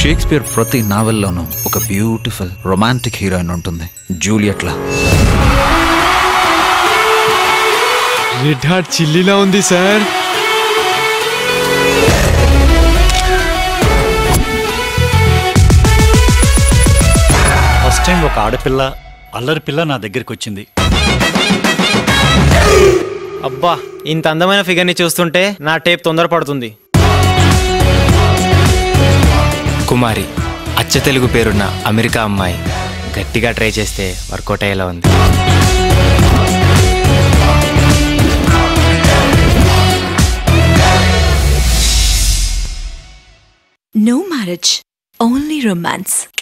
Shakespeare ప్రతి నావెల్లోనూ ఒక beautiful romantic heroine ఉంటుంది జూలియట్లా రెడ్ హార్ట్ చిల్లీలా ఉంది సార్ ఫస్ట్ టైం ఒక ఆడపిల్ల అల్లరి పిల్ల నా దగ్గరికి వచ్చింది అబ్బా ఇంత అందమైన ఫిగర్ని చూస్తుంటే నా టేప్ తొందరపడుతుంది కుమారి అచ్చ తెలుగు పేరున్న అమెరికా అమ్మాయి గట్టిగా ట్రై చేస్తే వర్కౌట్ అయ్యేలా ఉంది No marriage, only romance.